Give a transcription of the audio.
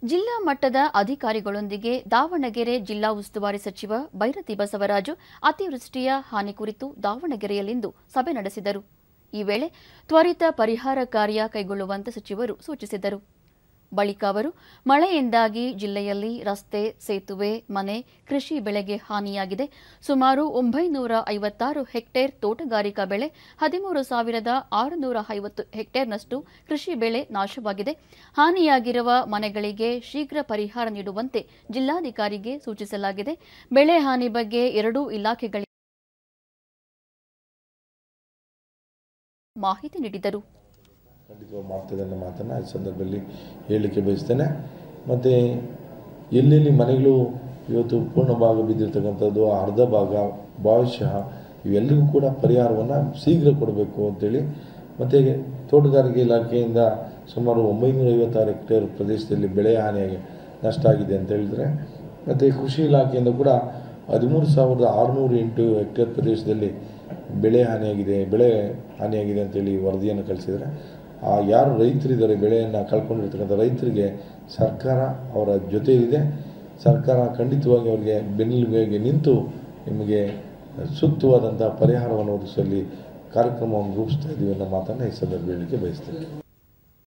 ಜಿಲ್ಲಾ ಮಟ್ಟದ ಅಧಿಕಾರಿಗಳೊಂದಿಗೆ ದಾವಣಗೆರೆ ಜಿಲ್ಲಾ ಉಸ್ತುವಾರಿ ಸಚಿವ ಬೈರತಿ ಬಸವರಾಜು ಅತಿವೃಷ್ಟಿಯ ಹಾನಿ ಕುರಿತು ದಾವಣಗೆರೆಯಲ್ಲಿಂದು ಸಭೆ ನಡೆಸಿದರು ಈ ವೇಳೆ ತ್ವರಿತ ಪರಿಹಾರ ಕಾರ್ಯ ಕೈಗೊಳ್ಳುವಂತೆ ಸಚಿವರು ಸೂಚಿಸಿದರು ಬಳಿಕ ಅವರು ಮಳೆಯಿಂದಾಗಿ ಜಿಲ್ಲೆಯಲ್ಲಿ ರಸ್ತೆ ಸೇತುವೆ ಮನೆ ಕೃಷಿ ಬೆಳೆಗೆ ಹಾನಿಯಾಗಿದೆ ಸುಮಾರು ಒಂಬೈನೂರ ಐವತ್ತಾರು ಹೆಕ್ಟೇರ್ ತೋಟಗಾರಿಕಾ ಬೆಳೆ ಹದಿಮೂರು ಸಾವಿರದ ಆರುನೂರ ಐವತ್ತು ಹೆಕ್ಟೇರ್ನಷ್ಟು ಕೃಷಿ ಬೆಳೆ ನಾಶವಾಗಿದೆ ಹಾನಿಯಾಗಿರುವ ಮನೆಗಳಿಗೆ ಶೀಘ್ರ ಪರಿಹಾರ ನೀಡುವಂತೆ ಜಿಲ್ಲಾಧಿಕಾರಿಗೆ ಸೂಚಿಸಲಾಗಿದೆ ಬೆಳೆ ಹಾನಿ ಬಗ್ಗೆ ಎರಡೂ ಇಲಾಖೆಗಳಿಗೆ ಮಾಹಿತಿ ನೀಡಿದರು ಖಂಡಿತವಾಗಿ ಮಾಡ್ತದೆ ಅನ್ನೋ ಮಾತನ್ನು ಈ ಸಂದರ್ಭದಲ್ಲಿ ಹೇಳಲಿಕ್ಕೆ ಬಯಸ್ತೇನೆ ಮತ್ತು ಎಲ್ಲೆಲ್ಲಿ ಮನೆಗಳು ಇವತ್ತು ಪೂರ್ಣ ಭಾಗ ಬಿದ್ದಿರ್ತಕ್ಕಂಥದ್ದು ಅರ್ಧ ಭಾಗ ಭಾಗಶಃ ಇವೆಲ್ಲರಿಗೂ ಕೂಡ ಪರಿಹಾರವನ್ನು ಶೀಘ್ರ ಕೊಡಬೇಕು ಅಂತೇಳಿ ಮತ್ತು ತೋಟಗಾರಿಕೆ ಇಲಾಖೆಯಿಂದ ಸುಮಾರು ಒಂಬೈನೂರ ಐವತ್ತಾರು ಹೆಕ್ಟೇರ್ ಪ್ರದೇಶದಲ್ಲಿ ಬೆಳೆ ಹಾನಿಯಾಗಿ ನಷ್ಟ ಆಗಿದೆ ಅಂತ ಹೇಳಿದರೆ ಮತ್ತು ಕೃಷಿ ಇಲಾಖೆಯಿಂದ ಕೂಡ ಹದಿಮೂರು ಸಾವಿರದ ಆರುನೂರ ಎಂಟು ಹೆಕ್ಟೇರ್ ಪ್ರದೇಶದಲ್ಲಿ ಬೆಳೆ ಹಾನಿಯಾಗಿದೆ ಬೆಳೆ ಹಾನಿಯಾಗಿದೆ ಅಂತೇಳಿ ವರದಿಯನ್ನು ಕಳಿಸಿದರೆ ಆ ಯಾರು ರೈತರಿದ್ದಾರೆ ಬೆಳೆಯನ್ನು ಕಳ್ಕೊಂಡಿರ್ತಕ್ಕಂಥ ರೈತರಿಗೆ ಸರ್ಕಾರ ಅವರ ಜೊತೆ ಇದೆ ಸರ್ಕಾರ ಖಂಡಿತವಾಗಿ ಅವರಿಗೆ ಬೆನ್ನೆಲುಬಿಗೆ ನಿಂತು ನಿಮಗೆ ಸೂಕ್ತವಾದಂಥ ಪರಿಹಾರವನ್ನು ಒದಗಿಸುವಲ್ಲಿ ಕಾರ್ಯಕ್ರಮವನ್ನು ರೂಪಿಸ್ತಾ ಇದ್ದೀವಿ ಅನ್ನೋ ಮಾತನ್ನು ಈ ಸಂದರ್ಭ ಹೇಳಲಿಕ್ಕೆ ಬಯಸ್ತೇನೆ